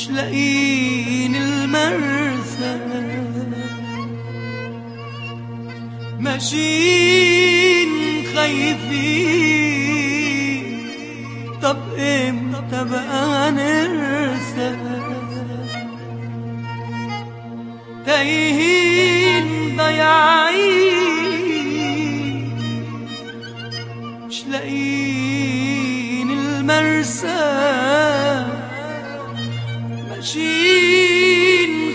مش لاقيين المرسى ماشيين خايفين طب امتى بقى نرسى تايهين ضايعين مش لاقيين المرسى ماشيين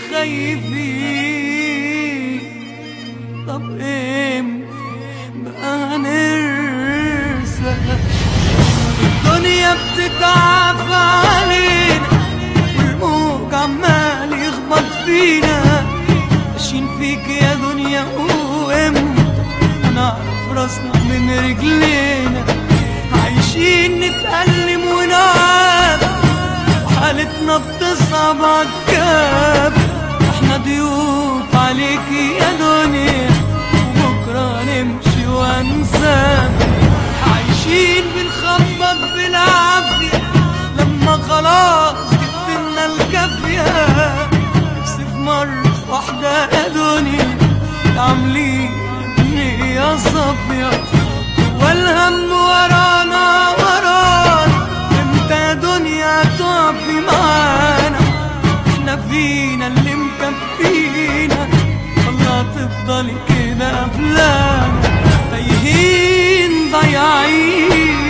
خايفين طب امتى بقى نرسى الدنيا بتتعب علينا والموج عمال يخبط فينا ماشيين فيك يا دنيا وامتى هنعرف راسنا من رجلينا عايشين نتألم ونعب وحالتنا بتصعب عالكاب احنا ضيوف عليكي يا دنيا وبكرة نمشي وانساك عايشين بنخبط بالعافية لما خلاص جبتنا الكافية نفسي في مرة واحدة يا دنيا عاملين يا صافية والهم ورانا ورانا امتى يا دنيا تقفي معانا احنا فينا اللي مكفينا والله تفضلي كده قبلانا تايهين ضايعين